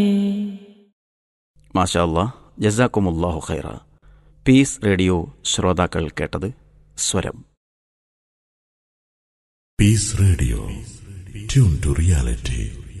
മാഷാ അല്ലാ ജസാക്കുമുല്ലാഹു ഖൈറ piece radio ശ്രോതാക്കൾ കേട്ടത് സ്വരം Peace Radio. Tune to reality.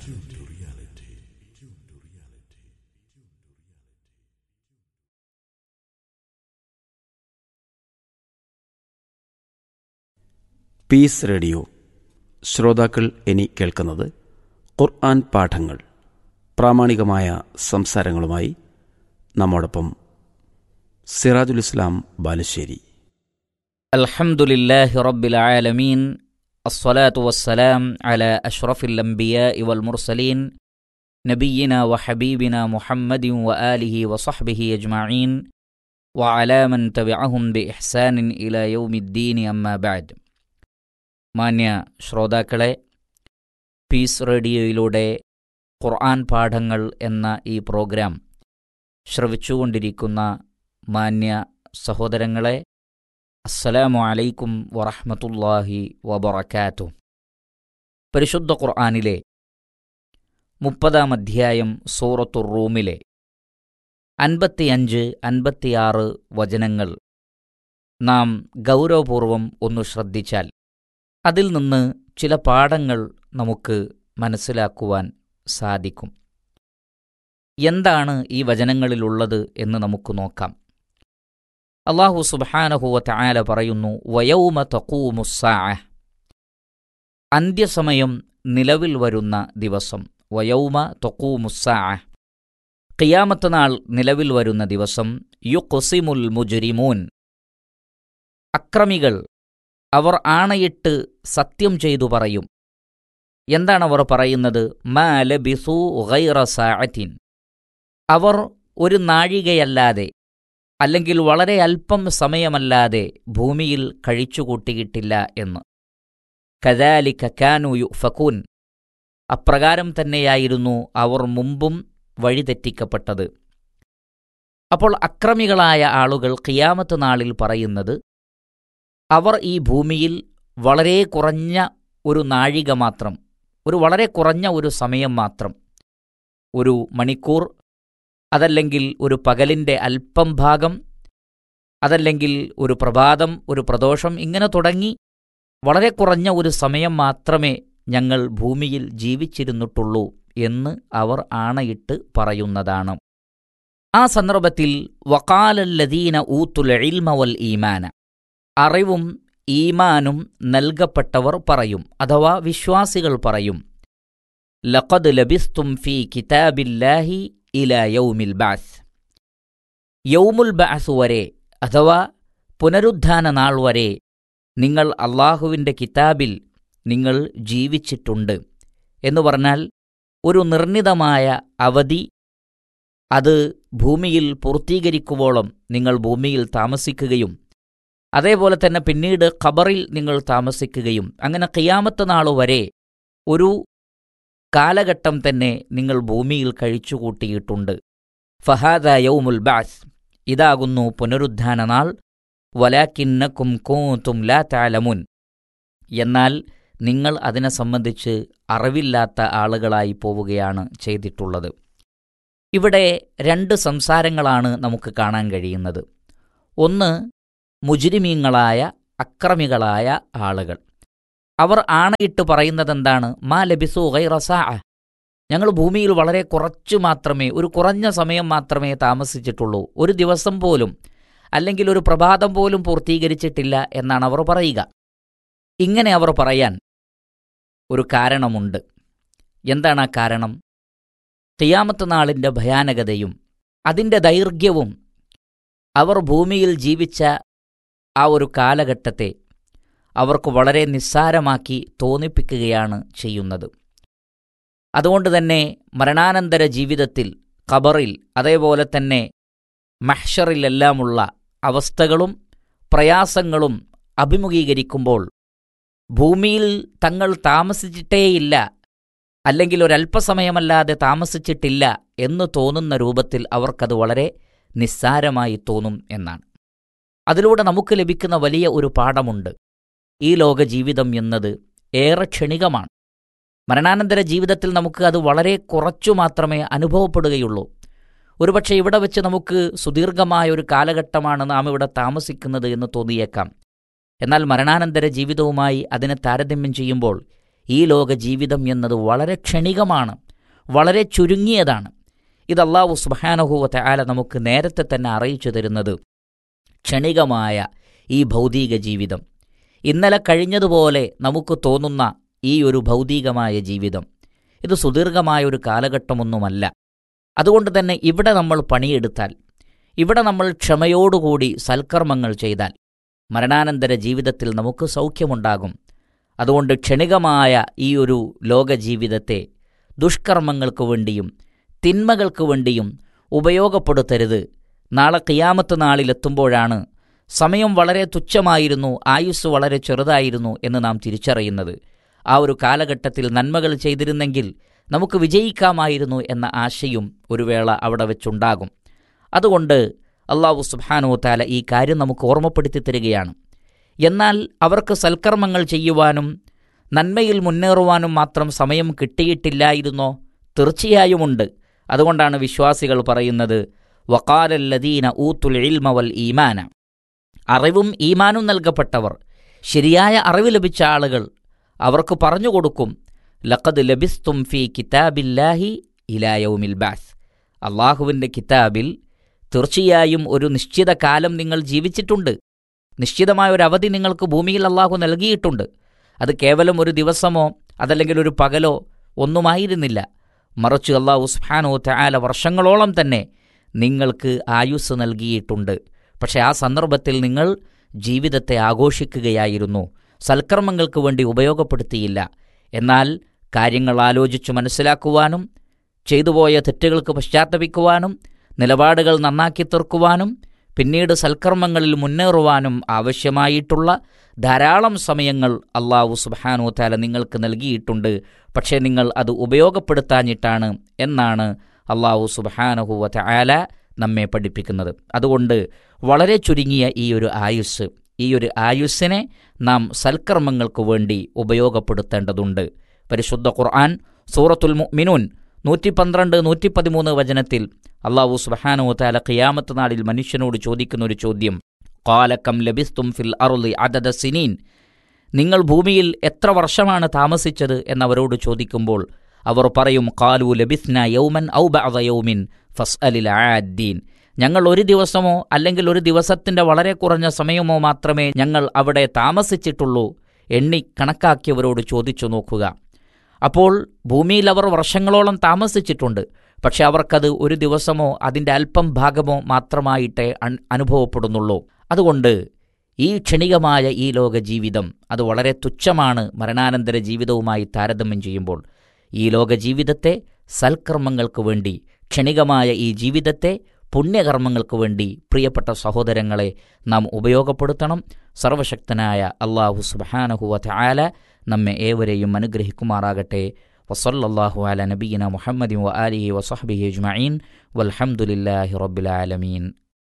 Peace radio ശ്രോതാക്കൾ ഇനി കേൾക്കുന്നത് ഖുർആൻ പാഠങ്ങൾ പ്രാമാണികമായ സംസാരങ്ങളുമായി നമ്മോടൊപ്പം സിറാജുൽ ഇസ്ലാം ബാലുശ്ശേരി الحمد لله رب العالمين الصلاة والسلام على أشرف الأنبياء والمرسلين نبينا وحبيبنا محمد وآله وصحبه أجمعين وعلى من تبعهم بإحسان إلى يوم الدين أما بعد മാന്യ ശ്രോതാക്കളെ പീസ് റേഡിയോയിലൂടെ ഖുർആൻ പാഠങ്ങൾ എന്ന ഈ പ്രോഗ്രാം ശ്രവിച്ചുകൊണ്ടിരിക്കുന്ന മാന്യ സഹോദരങ്ങളെ അസ്സലാമു അലൈക്കും വറഹ്മത്തുള്ളാഹി വബറകാതു പരിശുദ്ധ ഖുർആനിലെ മുപ്പതാം അധ്യായം സൂറത്തുർ റൂമിലെ അൻപത്തിയഞ്ച് അൻപത്തിയാറ് വചനങ്ങൾ നാം ഗൗരവപൂർവം ഒന്ന് ശ്രദ്ധിച്ചാൽ അതിൽ നിന്ന് ചില പാഠങ്ങൾ നമുക്ക് മനസ്സിലാക്കുവാൻ സാധിക്കും എന്താണ് ഈ വചനങ്ങളിലുള്ളത് എന്ന് നമുക്ക് നോക്കാം അള്ളാഹു സുബ്ഹാനഹുവ തആല പറയുന്നു വയൗമ തഖൂമുസ്സാഅ അന്ത്യസമയം നിലവിൽ വരുന്ന ദിവസം വയൗമ തഖൂമുസ്സാഅ ഖിയാമത്ത് നാൾ നിലവിൽ വരുന്ന ദിവസം യുഖ്സിമുൽ മുജ്രിമൂൻ അക്രമികൾ അവർ ആണയിട്ട് സത്യം ചെയ്തു പറയും എന്താണ് അവർ പറയുന്നത് മാ ലബിസു ഗൈറ സാഅത്തിൻ അവർ ഒരു നാഴികയല്ലാതെ അല്ലെങ്കിൽ വളരെ അല്പം സമയമല്ലാതെ ഭൂമിയിൽ കഴിച്ചുകൂട്ടിയിട്ടില്ല എന്ന് കദാലിക കാനു യുഫകൂൻ അപ്രകാരം തന്നെയായിരുന്നു അവർ മുമ്പും വഴിതെറ്റിക്കപ്പെട്ടത് അപ്പോൾ അക്രമികളായ ആളുകൾ ഖിയാമത്ത് നാളിൽ പറയുന്നത് അവർ ഈ ഭൂമിയിൽ വളരെ കുറഞ്ഞ ഒരു നാഴിക മാത്രം ഒരു വളരെ കുറഞ്ഞ ഒരു സമയം മാത്രം ഒരു മണിക്കൂർ അതല്ലെങ്കിൽ ഒരു പകലിൻ്റെ അല്പം ഭാഗം അതല്ലെങ്കിൽ ഒരു പ്രഭാതം ഒരു പ്രദോഷം ഇങ്ങനെ തുടങ്ങി വളരെ കുറഞ്ഞ ഒരു സമയം മാത്രമേ ഞങ്ങൾ ഭൂമിയിൽ ജീവിച്ചിരുന്നിട്ടുള്ളൂ എന്ന് അവർ ആണയിട്ട് പറയുന്നതാണ് ആ സന്ദർഭത്തിൽ വക്കാലല്ലദീന ഊത്തുൽ ഇൽമ വൽ ഈമാന അറിവും ഈമാനും നൽകപ്പെട്ടവർ പറയും അഥവാ വിശ്വാസികൾ പറയും ലഖദ് ലബിസ്തും ഫി കിതാബില്ലാഹി ഇല യൗമിൽ ബാസ് യൗമുൽ ബാസ് വരെ അഥവാ പുനരുദ്ധാന നാൾ വരെ നിങ്ങൾ അള്ളാഹുവിൻ്റെ കിതാബിൽ നിങ്ങൾ ജീവിച്ചിട്ടുണ്ട് എന്ന് പറഞ്ഞാൽ ഒരു നിർണിതമായ അവധി അത് ഭൂമിയിൽ പൂർത്തീകരിക്കുവോളം നിങ്ങൾ ഭൂമിയിൽ താമസിക്കുകയും അതേപോലെ തന്നെ പിന്നീട് ഖബറിൽ നിങ്ങൾ താമസിക്കുകയും അങ്ങനെ ഖിയാമത്ത് നാൾ വരെ ഒരു കാലഘട്ടം തന്നെ നിങ്ങൾ ഭൂമിയിൽ കഴിച്ചുകൂട്ടിയിട്ടുണ്ട് ഫഹാദ യൗമുൽ ബാസ് ഇതാകുന്നു പുനരുദ്ധാന നാൾ വലാക്കിന്നക്കും കൂത്തും ലാ താലമുൻ എന്നാൽ നിങ്ങൾ അതിനെ സംബന്ധിച്ച് അറിവില്ലാത്ത ആളുകളായി പോവുകയാണ് ചെയ്തിട്ടുള്ളത് ഇവിടെ രണ്ട് സംസാരങ്ങളാണ് നമുക്ക് കാണാൻ കഴിയുന്നത് ഒന്ന് മുജിരിമീങ്ങളായ അക്രമികളായ ആളുകൾ അവർ ആണയിട്ട് പറയുന്നതെന്താണ് മാ ലബിസു ഗൈറസാ ഞങ്ങൾ ഭൂമിയിൽ വളരെ കുറച്ചു മാത്രമേ ഒരു കുറഞ്ഞ സമയം മാത്രമേ താമസിച്ചിട്ടുള്ളൂ ഒരു ദിവസം പോലും അല്ലെങ്കിൽ ഒരു പ്രഭാതം പോലും പൂർത്തീകരിച്ചിട്ടില്ല എന്നാണ് അവർ പറയുക ഇങ്ങനെ അവർ പറയാൻ ഒരു കാരണമുണ്ട് എന്താണ് ആ കാരണം തിയാമത്ത് നാളിൻ്റെ ഭയാനകതയും അതിൻ്റെ ദൈർഘ്യവും അവർ ഭൂമിയിൽ ജീവിച്ച ആ ഒരു കാലഘട്ടത്തെ അവർക്ക് വളരെ നിസ്സാരമാക്കി തോന്നിപ്പിക്കുകയാണ് ചെയ്യുന്നത് അതുകൊണ്ട് തന്നെ മരണാനന്തര ജീവിതത്തിൽ ഖബറിൽ അതേപോലെ തന്നെ മഹ്ഷറിലെല്ലാമുള്ള അവസ്ഥകളും പ്രയാസങ്ങളും അഭിമുഖീകരിക്കുമ്പോൾ ഭൂമിയിൽ തങ്ങൾ താമസിച്ചിട്ടേയില്ല അല്ലെങ്കിൽ ഒരല്പസമയമല്ലാതെ താമസിച്ചിട്ടില്ല എന്ന് തോന്നുന്ന രൂപത്തിൽ അവർക്കത് വളരെ നിസ്സാരമായി തോന്നും എന്നാണ് അതിലൂടെ നമുക്ക് ലഭിക്കുന്ന വലിയ ഒരു പാഠമുണ്ട് ഈ ലോക ജീവിതം എന്നത് ഏറെ ക്ഷണികമാണ് മരണാനന്തര ജീവിതത്തിൽ നമുക്ക് അത് വളരെ കുറച്ചു മാത്രമേ അനുഭവപ്പെടുകയുള്ളൂ ഒരുപക്ഷെ ഇവിടെ വെച്ച് നമുക്ക് സുദീർഘമായ ഒരു കാലഘട്ടമാണ് നാം ഇവിടെ താമസിക്കുന്നത് എന്ന് തോന്നിയേക്കാം എന്നാൽ മരണാനന്തര ജീവിതവുമായി അതിനെ താരതമ്യം ചെയ്യുമ്പോൾ ഈ ലോക ജീവിതം എന്നത് വളരെ ക്ഷണികമാണ് വളരെ ചുരുങ്ങിയതാണ് ഇത് അള്ളാഹു സുബാനഹുവത്തെ ആല നമുക്ക് നേരത്തെ തന്നെ അറിയിച്ചു തരുന്നത് ക്ഷണികമായ ഈ ഭൗതിക ജീവിതം ഇന്നലെ കഴിഞ്ഞതുപോലെ നമുക്ക് തോന്നുന്ന ഈ ഒരു ഭൗതികമായ ജീവിതം ഇത് സുദീർഘമായ ഒരു കാലഘട്ടമൊന്നുമല്ല അതുകൊണ്ട് തന്നെ ഇവിടെ നമ്മൾ പണിയെടുത്താൽ ഇവിടെ നമ്മൾ ക്ഷമയോടുകൂടി സൽക്കർമ്മങ്ങൾ ചെയ്താൽ മരണാനന്തര ജീവിതത്തിൽ നമുക്ക് സൗഖ്യമുണ്ടാകും അതുകൊണ്ട് ക്ഷണികമായ ഈ ഒരു ലോകജീവിതത്തെ ദുഷ്കർമ്മങ്ങൾക്ക് വേണ്ടിയും തിന്മകൾക്ക് വേണ്ടിയും ഉപയോഗപ്പെടുത്തരുത് നാളെ കിയാമത്ത് നാളിലെത്തുമ്പോഴാണ് സമയം വളരെ തുച്ഛമായിരുന്നു ആയുസ് വളരെ ചെറുതായിരുന്നു എന്ന് നാം തിരിച്ചറിയുന്നത് ആ ഒരു കാലഘട്ടത്തിൽ നന്മകൾ ചെയ്തിരുന്നെങ്കിൽ നമുക്ക് വിജയിക്കാമായിരുന്നു എന്ന ആശയും ഒരു വേള അവിടെ വെച്ചുണ്ടാകും അതുകൊണ്ട് അള്ളാഹു സുബാനോ താല ഈ കാര്യം നമുക്ക് ഓർമ്മപ്പെടുത്തി തരികയാണ് എന്നാൽ അവർക്ക് സൽക്കർമ്മങ്ങൾ ചെയ്യുവാനും നന്മയിൽ മുന്നേറുവാനും മാത്രം സമയം കിട്ടിയിട്ടില്ലായിരുന്നോ തീർച്ചയായുമുണ്ട് അതുകൊണ്ടാണ് വിശ്വാസികൾ പറയുന്നത് വക്കാലല്ലദീന ഊത്തുൽ ഇൽമ വൽ ഈമാന അറിവും ഈമാനും നൽകപ്പെട്ടവർ ശരിയായ അറിവ് ലഭിച്ച ആളുകൾ അവർക്ക് പറഞ്ഞു കൊടുക്കും ലഖദ് ലബിസ്തും ഫി കിതാബില്ലാഹി ഇലായൗമിൽ ബാസ് അള്ളാഹുവിൻ്റെ കിതാബിൽ തീർച്ചയായും ഒരു നിശ്ചിത കാലം നിങ്ങൾ ജീവിച്ചിട്ടുണ്ട് നിശ്ചിതമായ ഒരു അവധി നിങ്ങൾക്ക് ഭൂമിയിൽ അള്ളാഹു നൽകിയിട്ടുണ്ട് അത് കേവലം ഒരു ദിവസമോ അതല്ലെങ്കിൽ ഒരു പകലോ ഒന്നുമായിരുന്നില്ല മറിച്ച് അള്ളാഹു സുഹാനോ തയാല വർഷങ്ങളോളം തന്നെ നിങ്ങൾക്ക് ആയുസ് നൽകിയിട്ടുണ്ട് പക്ഷേ ആ സന്ദർഭത്തിൽ നിങ്ങൾ ജീവിതത്തെ ആഘോഷിക്കുകയായിരുന്നു സൽക്കർമ്മങ്ങൾക്ക് വേണ്ടി ഉപയോഗപ്പെടുത്തിയില്ല എന്നാൽ കാര്യങ്ങൾ ആലോചിച്ചു മനസ്സിലാക്കുവാനും ചെയ്തുപോയ തെറ്റുകൾക്ക് പശ്ചാത്തപിക്കുവാനും നിലപാടുകൾ നന്നാക്കി തീർക്കുവാനും പിന്നീട് സൽക്കർമ്മങ്ങളിൽ മുന്നേറുവാനും ആവശ്യമായിട്ടുള്ള ധാരാളം സമയങ്ങൾ അള്ളാഹു സുബാനു താല നിങ്ങൾക്ക് നൽകിയിട്ടുണ്ട് പക്ഷേ നിങ്ങൾ അത് ഉപയോഗപ്പെടുത്താഞ്ഞിട്ടാണ് എന്നാണ് അള്ളാഹു സുബാനഹുവ ആല നമ്മെ പഠിപ്പിക്കുന്നത് അതുകൊണ്ട് വളരെ ചുരുങ്ങിയ ഈ ഒരു ആയുസ് ഈ ഒരു ആയുസ്സിനെ നാം സൽക്കർമ്മങ്ങൾക്ക് വേണ്ടി ഉപയോഗപ്പെടുത്തേണ്ടതുണ്ട് പരിശുദ്ധ ഖുർആൻ സൂറത്തുൽ മുഅ്മിനൂൻ നൂറ്റി പന്ത്രണ്ട് നൂറ്റി പതിമൂന്ന് വചനത്തിൽ അള്ളാഹു സുബഹാനോ താല ഖിയാമത്ത് നാളിൽ മനുഷ്യനോട് ചോദിക്കുന്ന ഒരു ചോദ്യം കാലക്കം ലബിസ്തും ഫിൽ അറുളി അതദ സിനീൻ നിങ്ങൾ ഭൂമിയിൽ എത്ര വർഷമാണ് താമസിച്ചത് എന്നവരോട് ചോദിക്കുമ്പോൾ അവർ പറയും കാലു ലബിസ്ന യൗമൻ ഔ ബഅദ യൗമിൻ ഫസ് അലിൽ ആദ്ദീൻ ഞങ്ങൾ ഒരു ദിവസമോ അല്ലെങ്കിൽ ഒരു ദിവസത്തിന്റെ വളരെ കുറഞ്ഞ സമയമോ മാത്രമേ ഞങ്ങൾ അവിടെ താമസിച്ചിട്ടുള്ളൂ എണ്ണി കണക്കാക്കിയവരോട് ചോദിച്ചു നോക്കുക അപ്പോൾ ഭൂമിയിൽ അവർ വർഷങ്ങളോളം താമസിച്ചിട്ടുണ്ട് പക്ഷെ അവർക്കത് ഒരു ദിവസമോ അതിൻ്റെ അല്പം ഭാഗമോ മാത്രമായിട്ടേ അൺ- അനുഭവപ്പെടുന്നുള്ളൂ അതുകൊണ്ട് ഈ ക്ഷണികമായ ഈ ലോക ജീവിതം അത് വളരെ തുച്ഛമാണ് മരണാനന്തര ജീവിതവുമായി താരതമ്യം ചെയ്യുമ്പോൾ ഈ ലോക ജീവിതത്തെ സൽക്കർമ്മങ്ങൾക്ക് വേണ്ടി ക്ഷണികമായ ഈ ജീവിതത്തെ പുണ്യകർമ്മങ്ങൾക്ക് വേണ്ടി പ്രിയപ്പെട്ട സഹോദരങ്ങളെ നാം ഉപയോഗപ്പെടുത്തണം സർവശക്തനായ അള്ളാഹു സുബാനഹുവ ആല നമ്മെ ഏവരെയും അനുഗ്രഹിക്കുമാറാകട്ടെ വസല്ലല്ലാഹു അല നബീന മുഹമ്മദി വ ആലിഹി വസഹബിഹി അജ്മഈൻ വൽഹംദുലില്ലാഹി റബ്ബിൽ ആലമീൻ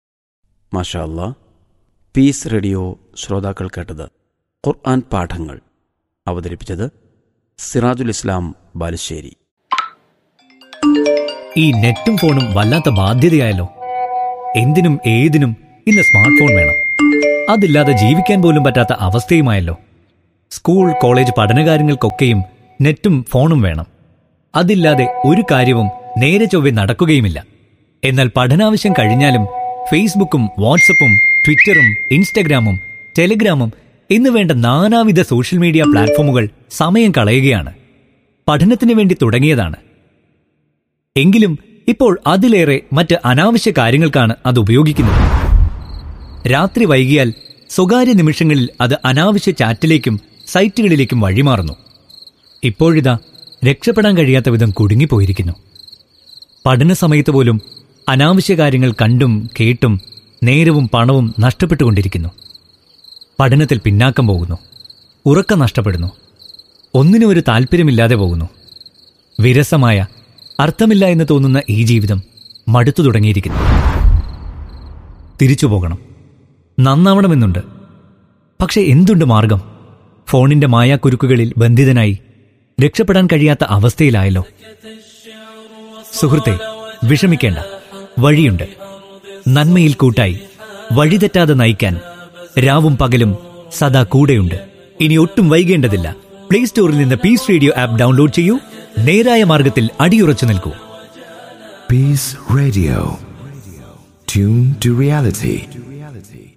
മാഷാ അല്ലാ പീസ് റേഡിയോ ശ്രോതാക്കൾ കേട്ടത് ഖുർആൻ പാഠങ്ങൾ അവതരിപ്പിച്ചത് സിറാജുൽ ഇസ്ലാം ബാലുശ്ശേരി ഈ നെറ്റും ഫോണും വല്ലാത്ത ബാധ്യതയായല്ലോ എന്തിനും ഏതിനും ഇന്ന് സ്മാർട്ട് ഫോൺ വേണം അതില്ലാതെ ജീവിക്കാൻ പോലും പറ്റാത്ത അവസ്ഥയുമായല്ലോ സ്കൂൾ കോളേജ് പഠനകാര്യങ്ങൾക്കൊക്കെയും നെറ്റും ഫോണും വേണം അതില്ലാതെ ഒരു കാര്യവും നേരെ ചൊവ്വെ നടക്കുകയുമില്ല എന്നാൽ പഠനാവശ്യം കഴിഞ്ഞാലും ഫേസ്ബുക്കും വാട്സപ്പും ട്വിറ്ററും ഇൻസ്റ്റഗ്രാമും ടെലിഗ്രാമും എന്ന് വേണ്ട നാനാവിധ സോഷ്യൽ മീഡിയ പ്ലാറ്റ്ഫോമുകൾ സമയം കളയുകയാണ് പഠനത്തിന് വേണ്ടി തുടങ്ങിയതാണ് എങ്കിലും ഇപ്പോൾ അതിലേറെ മറ്റ് അനാവശ്യ കാര്യങ്ങൾക്കാണ് അത് ഉപയോഗിക്കുന്നത് രാത്രി വൈകിയാൽ സ്വകാര്യ നിമിഷങ്ങളിൽ അത് അനാവശ്യ ചാറ്റിലേക്കും സൈറ്റുകളിലേക്കും വഴിമാറുന്നു ഇപ്പോഴിതാ രക്ഷപ്പെടാൻ കഴിയാത്ത വിധം കുടുങ്ങിപ്പോയിരിക്കുന്നു പഠന സമയത്ത് പോലും അനാവശ്യ കാര്യങ്ങൾ കണ്ടും കേട്ടും നേരവും പണവും നഷ്ടപ്പെട്ടുകൊണ്ടിരിക്കുന്നു പഠനത്തിൽ പിന്നാക്കം പോകുന്നു ഉറക്കം നഷ്ടപ്പെടുന്നു ഒന്നിനും ഒരു താല്പര്യമില്ലാതെ പോകുന്നു വിരസമായ അർത്ഥമില്ല എന്ന് തോന്നുന്ന ഈ ജീവിതം മടുത്തു തുടങ്ങിയിരിക്കുന്നു തിരിച്ചു പോകണം നന്നാവണമെന്നുണ്ട് പക്ഷെ എന്തുണ്ട് മാർഗം ഫോണിന്റെ മായാക്കുരുക്കുകളിൽ ബന്ധിതനായി രക്ഷപ്പെടാൻ കഴിയാത്ത അവസ്ഥയിലായല്ലോ സുഹൃത്തെ വിഷമിക്കേണ്ട വഴിയുണ്ട് നന്മയിൽ കൂട്ടായി വഴിതെറ്റാതെ നയിക്കാൻ രാവും പകലും സദാ കൂടെയുണ്ട് ഇനി ഒട്ടും വൈകേണ്ടതില്ല പ്ലേ സ്റ്റോറിൽ നിന്ന് പീസ് റേഡിയോ ആപ്പ് ഡൗൺലോഡ് ചെയ്യൂ നേരായ മാർഗത്തിൽ അടിയുറച്ചു നിൽക്കൂ Peace Radio. Tune to reality.